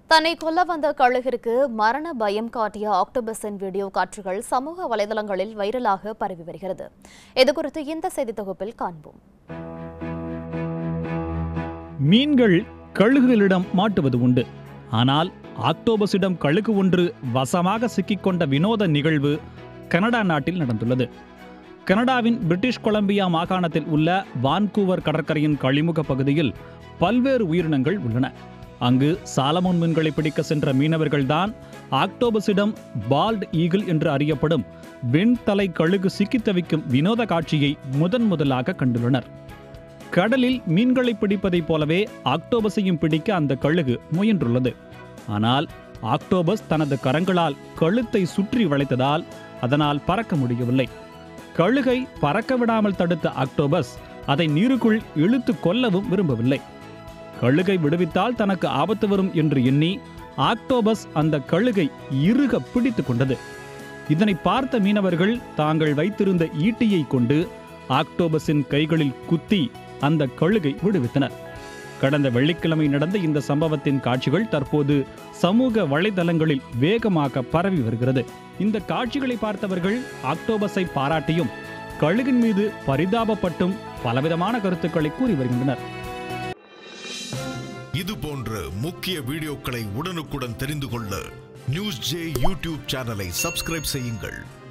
தன்னை கொல்ல வந்த கழுகிற்கு மரண பயம் காட்டிய ஆக்டோபஸின் வீடியோ காட்சிகள் சமூக வலைதளங்களில் வைரலாக பரவி வருகிறது இதுகுறித்து இந்த செய்தி தொகுப்பில் காண்போம் மீன்கள் கழுகுகளிடம் மாட்டுவது உண்டு ஆனால் ஆக்டோபஸிடம் கழுகு ஒன்று வசமாக சிக்கிக்கொண்ட வினோத நிகழ்வு கனடா நாட்டில் நடந்துள்ளது கனடாவின் பிரிட்டிஷ் கொலம்பியா மாகாணத்தில் உள்ள வான்கூவர் கடற்கரையின் கழிமுக பகுதியில் பல்வேறு உயிரினங்கள் உள்ளன அங்கு சாலமோன் மீன்களை பிடிக்க சென்ற மீனவர்கள்தான் ஆக்டோபஸிடம் பால்ட் ஈகிள் என்று அறியப்படும் வெண்தலை கழுகு சிக்கித் தவிக்கும் வினோத காட்சியை முதன் முதலாக கண்டுள்ளனர் கடலில் மீன்களை பிடிப்பதைப் போலவே ஆக்டோபஸையும் பிடிக்க அந்த கழுகு முயன்றுள்ளது ஆனால் ஆக்டோபஸ் தனது கரங்களால் கழுத்தை சுற்றி வளைத்ததால் அதனால் பறக்க முடியவில்லை கழுகை பறக்க விடாமல் தடுத்த ஆக்டோபஸ் அதை நீருக்குள் இழுத்து கொல்லவும் விரும்பவில்லை கழுகை விடுவித்தால் தனக்கு ஆபத்து வரும் என்று எண்ணி ஆக்டோபஸ் அந்த கழுகை இறுக பிடித்துக் கொண்டது இதனை பார்த்த மீனவர்கள் தாங்கள் வைத்திருந்த ஈட்டியை கொண்டு ஆக்டோபஸின் கைகளில் குத்தி அந்த கழுகை விடுவித்தனர் கடந்த வெள்ளிக்கிழமை நடந்த இந்த சம்பவத்தின் காட்சிகள் தற்போது சமூக வலைதளங்களில் வேகமாக பரவி வருகிறது இந்த காட்சிகளை பார்த்தவர்கள் ஆக்டோபஸை பாராட்டியும் கழுகின் மீது பரிதாபப்பட்டும் பலவிதமான கருத்துக்களை கூறி வருகின்றனர் இது போன்ற முக்கிய வீடியோக்களை உடனுக்குடன் தெரிந்து கொள்ள நியூஸ் ஜே யூடியூப் சேனலை சப்ஸ்கிரைப் செய்யுங்கள்